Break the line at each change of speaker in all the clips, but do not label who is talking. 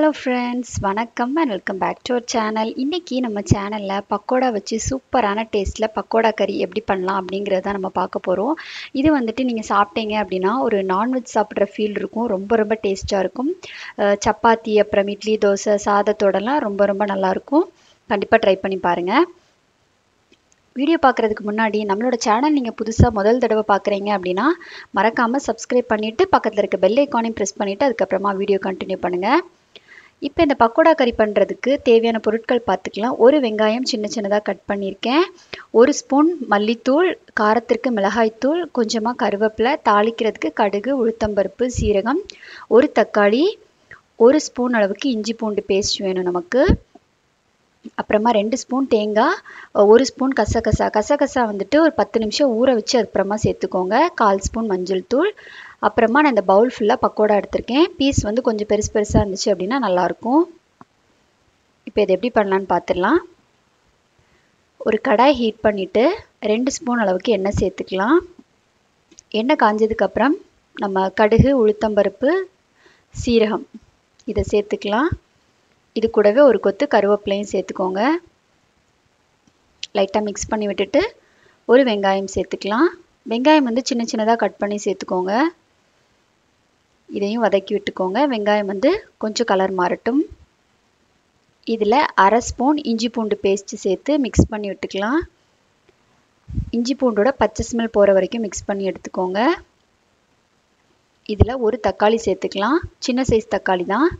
friends வணக்கம் and welcome back to our channel இன்றைக்கி நம்ம சேனலில் பக்கோடா வச்சு சூப்பரான டேஸ்ட்டில் பக்கோடா கறி எப்படி பண்ணலாம் அப்படிங்கிறத நம்ம பார்க்க போகிறோம் இது வந்துட்டு நீங்கள் சாப்பிட்டீங்க அப்படின்னா ஒரு நான்வெஜ் சாப்பிட்ற ஃபீல் இருக்கும் ரொம்ப ரொம்ப டேஸ்ட்டாக இருக்கும் அஹ் சப்பாத்தி அப்புறம் இட்லி தோசை சாதத்தோடலாம் ரொம்ப ரொம்ப நல்லாயிருக்கும் கண்டிப்பாக ட்ரை பண்ணி பாருங்கள் வீடியோ பார்க்குறதுக்கு முன்னாடி நம்மளோட சேனல் நீங்கள் புதுசாக முதல் தடவை பார்க்குறீங்க அப்படின்னா மறக்காமல் சப்ஸ்கிரைப் பண்ணிவிட்டு பக்கத்தில் இருக்க பெல் ஐக்கானையும் ப்ரெஸ் பண்ணிவிட்டு அதுக்கப்புறமா வீடியோ கண்டினியூ பண்ணுங்கள் இப்போ இந்த பக்கோடா கறி பண்ணுறதுக்கு தேவையான பொருட்கள் பார்த்துக்கலாம் ஒரு வெங்காயம் சின்ன சின்னதாக கட் பண்ணியிருக்கேன் ஒரு ஸ்பூன் மல்லித்தூள் காரத்திற்கு மிளகாய்த்தூள் கொஞ்சமாக கருவேப்பிலை தாளிக்கிறதுக்கு கடுகு உளுத்தம்பருப்பு சீரகம் ஒரு தக்காளி ஒரு ஸ்பூன் அளவுக்கு இஞ்சி பூண்டு பேஸ்ட் வேணும் நமக்கு அப்புறமா ரெண்டு ஸ்பூன் தேங்காய் ஒரு ஸ்பூன் கசகசா கசகசா வந்துட்டு ஒரு பத்து நிமிஷம் ஊற வச்சு அதுக்கப்புறமா சேர்த்துக்கோங்க கால் ஸ்பூன் மஞ்சள் தூள் அப்புறமா நான் இந்த பவுல் ஃபுல்லாக பக்கோடா எடுத்திருக்கேன் பீஸ் வந்து கொஞ்சம் பெருசு பெருசாக இருந்துச்சு அப்படின்னா நல்லாயிருக்கும் இப்போ இது எப்படி பண்ணலான்னு பார்த்துடலாம் ஒரு கடாய் ஹீட் பண்ணிவிட்டு ரெண்டு ஸ்பூன் அளவுக்கு எண்ணெய் சேர்த்துக்கலாம் எண்ணெய் காஞ்சதுக்கப்புறம் நம்ம கடுகு உளுத்தம்பருப்பு சீரகம் இதை சேர்த்துக்கலாம் இது கூடவே ஒரு கொத்து கருவேப்பிலையும் சேர்த்துக்கோங்க லைட்டாக மிக்ஸ் பண்ணி விட்டுட்டு ஒரு வெங்காயம் சேர்த்துக்கலாம் வெங்காயம் வந்து சின்ன சின்னதாக கட் பண்ணி சேர்த்துக்கோங்க இதையும் வதக்கி விட்டுக்கோங்க வெங்காயம் வந்து கொஞ்சம் கலர் மாறட்டும் இதில் அரை ஸ்பூன் இஞ்சி பூண்டு பேஸ்ட்டு சேர்த்து மிக்ஸ் பண்ணி விட்டுக்கலாம் இஞ்சி பூண்டோட பச்சை ஸ்மெல் போகிற வரைக்கும் மிக்ஸ் பண்ணி எடுத்துக்கோங்க இதில் ஒரு தக்காளி சேர்த்துக்கலாம் சின்ன சைஸ் தக்காளி தான்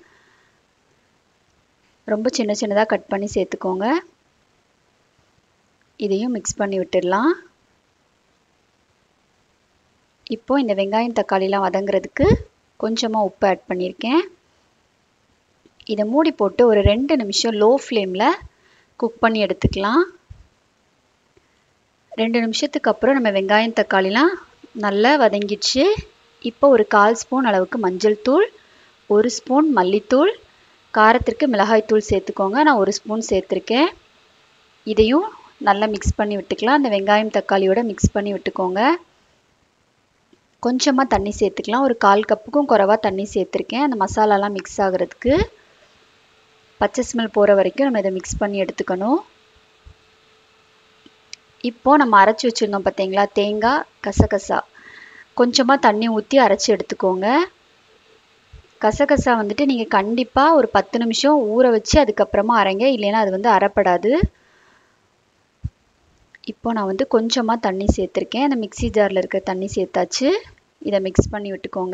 ரொம்ப சின்ன சின்னதாக கட் பண்ணி சேர்த்துக்கோங்க இதையும் மிக்ஸ் பண்ணி விட்டுடலாம் இப்போ இந்த வெங்காயம் தக்காளிலாம் வதங்குறதுக்கு கொஞ்சமாக உப்பு ஆட் பண்ணியிருக்கேன் இதை மூடி போட்டு ஒரு ரெண்டு நிமிஷம் லோ ஃப்ளேமில் குக் பண்ணி எடுத்துக்கலாம் ரெண்டு நிமிஷத்துக்கு அப்புறம் நம்ம வெங்காயம் தக்காளிலாம் நல்லா வதங்கிடுச்சு இப்போ ஒரு கால் ஸ்பூன் அளவுக்கு மஞ்சள் தூள் ஒரு ஸ்பூன் மல்லித்தூள் காரத்திற்கு மிளகாய்த்தூள் சேர்த்துக்கோங்க நான் ஒரு ஸ்பூன் சேர்த்துருக்கேன் இதையும் நல்லா மிக்ஸ் பண்ணி விட்டுக்கலாம் அந்த வெங்காயம் தக்காளியோட மிக்ஸ் பண்ணி விட்டுக்கோங்க கொஞ்சமாக தண்ணி சேர்த்துக்கலாம் ஒரு கால் கப்புக்கும் குறைவா தண்ணி சேர்த்துருக்கேன் அந்த மசாலாலாம் மிக்ஸ் ஆகிறதுக்கு பச்சை ஸ்மெல் போகிற வரைக்கும் நம்ம இதை மிக்ஸ் பண்ணி எடுத்துக்கணும் இப்போது நம்ம அரைச்சி வச்சுருந்தோம் பார்த்தீங்களா தேங்காய் கசகசா கொஞ்சமாக தண்ணி ஊற்றி அரைச்சி எடுத்துக்கோங்க கசகசா வந்துட்டு நீங்கள் கண்டிப்பாக ஒரு பத்து நிமிஷம் ஊற வச்சு அதுக்கப்புறமா அரைங்க இல்லைன்னா அது வந்து அரைப்படாது இப்போ நான் வந்து கொஞ்சமாக தண்ணி சேர்த்துருக்கேன் அந்த மிக்சி ஜாரில் இருக்கிற தண்ணி சேர்த்தாச்சு இதை மிக்ஸ் பண்ணி விட்டுக்கோங்க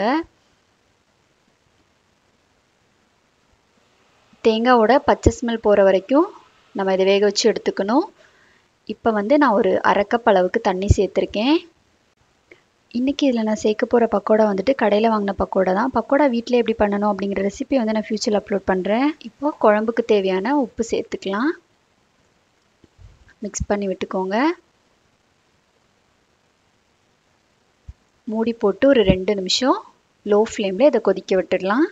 தேங்காவோட பச்சை ஸ்மெல் போகிற வரைக்கும் நம்ம இதை வேக வச்சு எடுத்துக்கணும் இப்போ வந்து நான் ஒரு அரை கப் அளவுக்கு தண்ணி சேர்த்துருக்கேன் இன்றைக்கி இதில் நான் சேர்க்க போகிற பக்கோடா வந்துட்டு கடையில் வாங்கின பக்கோடா தான் பக்கோடா வீட்டில் எப்படி பண்ணணும் அப்படிங்கிற ரெசிபி வந்து நான் ஃப்யூச்சரில் அப்லோட் பண்ணுறேன் இப்போது குழம்புக்கு தேவையான உப்பு சேர்த்துக்கலாம் மிக்ஸ் பண்ணி விட்டுக்கோங்க மூடி போட்டு ஒரு ரெண்டு நிமிஷம் லோ ஃப்ளேமில் இதை கொதிக்க விட்டுடலாம்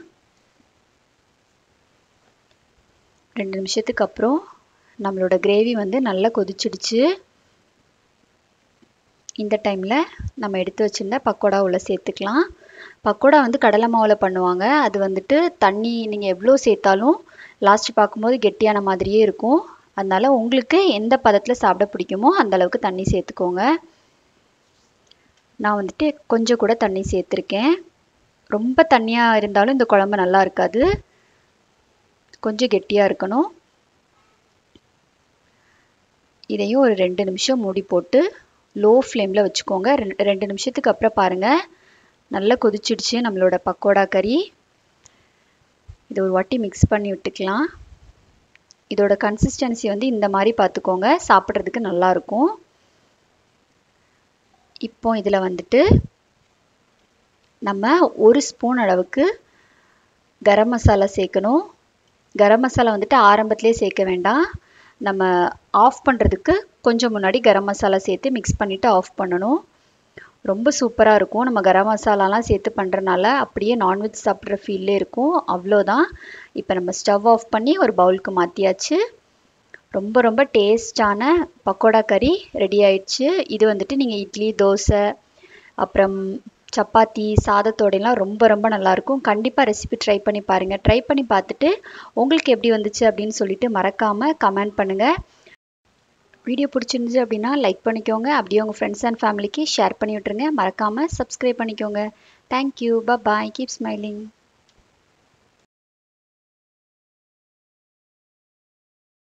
ரெண்டு நிமிஷத்துக்கு அப்புறம் நம்மளோட கிரேவி வந்து நல்லா கொதிச்சிடுச்சு இந்த டைமில் நம்ம எடுத்து வச்சுருந்த பக்கோடா உள்ள சேர்த்துக்கலாம் பக்கோடா வந்து கடலை மாவில் பண்ணுவாங்க அது வந்துட்டு தண்ணி நீங்கள் எவ்வளோ சேர்த்தாலும் லாஸ்ட் பார்க்கும்போது கெட்டியான மாதிரியே இருக்கும் அதனால் உங்களுக்கு எந்த பதத்தில் சாப்பிட பிடிக்குமோ அந்த அளவுக்கு தண்ணி சேர்த்துக்கோங்க நான் வந்துட்டு கொஞ்சம் கூட தண்ணி சேர்த்துருக்கேன் ரொம்ப தண்ணியாக இருந்தாலும் இந்த குழம்பு நல்லா இருக்காது கொஞ்சம் கெட்டியாக இருக்கணும் இதையும் ஒரு ரெண்டு நிமிஷம் மூடி போட்டு லோ ஃப்ளேமில் வச்சுக்கோங்க ரெண்டு ரெண்டு நிமிஷத்துக்கு அப்புறம் பாருங்கள் நல்லா கொதிச்சிடுச்சு நம்மளோட பக்கோடா கறி இதை ஒரு வாட்டி மிக்ஸ் பண்ணி விட்டுக்கலாம் இதோட கன்சிஸ்டன்சி வந்து இந்த மாதிரி பார்த்துக்கோங்க சாப்பிட்றதுக்கு நல்லாயிருக்கும் இப்போ இதில் வந்துட்டு நம்ம ஒரு ஸ்பூன் அளவுக்கு கரம் மசாலா சேர்க்கணும் கரம் மசாலா வந்துட்டு ஆரம்பத்துலேயே சேர்க்க வேண்டாம் நம்ம ஆஃப் பண்ணுறதுக்கு கொஞ்சம் முன்னாடி கரம் மசாலா சேர்த்து மிக்ஸ் பண்ணிவிட்டு ஆஃப் பண்ணணும் ரொம்ப சூப்பராக இருக்கும் நம்ம கரம் மசாலாலாம் சேர்த்து பண்ணுறனால அப்படியே நான்வெஜ் சாப்பிட்ற ஃபீல்லே இருக்கும் அவ்வளோதான் இப்போ நம்ம ஸ்டவ் ஆஃப் பண்ணி ஒரு பவுலுக்கு மாற்றியாச்சு ரொம்ப ரொம்ப டேஸ்டான பக்கோடா கறி ரெடி ஆயிடுச்சு இது வந்துட்டு நீங்கள் இட்லி தோசை அப்புறம் சப்பாத்தி சாதத்தோடையெல்லாம் ரொம்ப ரொம்ப நல்லாயிருக்கும் கண்டிப்பாக ரெசிபி ட்ரை பண்ணி பாருங்கள் ட்ரை பண்ணி பார்த்துட்டு உங்களுக்கு எப்படி வந்துச்சு அப்படின்னு சொல்லிட்டு மறக்காமல் கமெண்ட் பண்ணுங்கள் வீடியோ பிடிச்சிருந்துச்சு அப்படின்னா லைக் பண்ணிக்கோங்க அப்படியே உங்கள் ஃப்ரெண்ட்ஸ் அண்ட் ஃபேமிலிக்கு ஷேர் பண்ணி விட்ருங்க மறக்காமல் சப்ஸ்கிரைப் பண்ணிக்கோங்க தேங்க்யூ பாய் கீப் ஸ்மைலிங்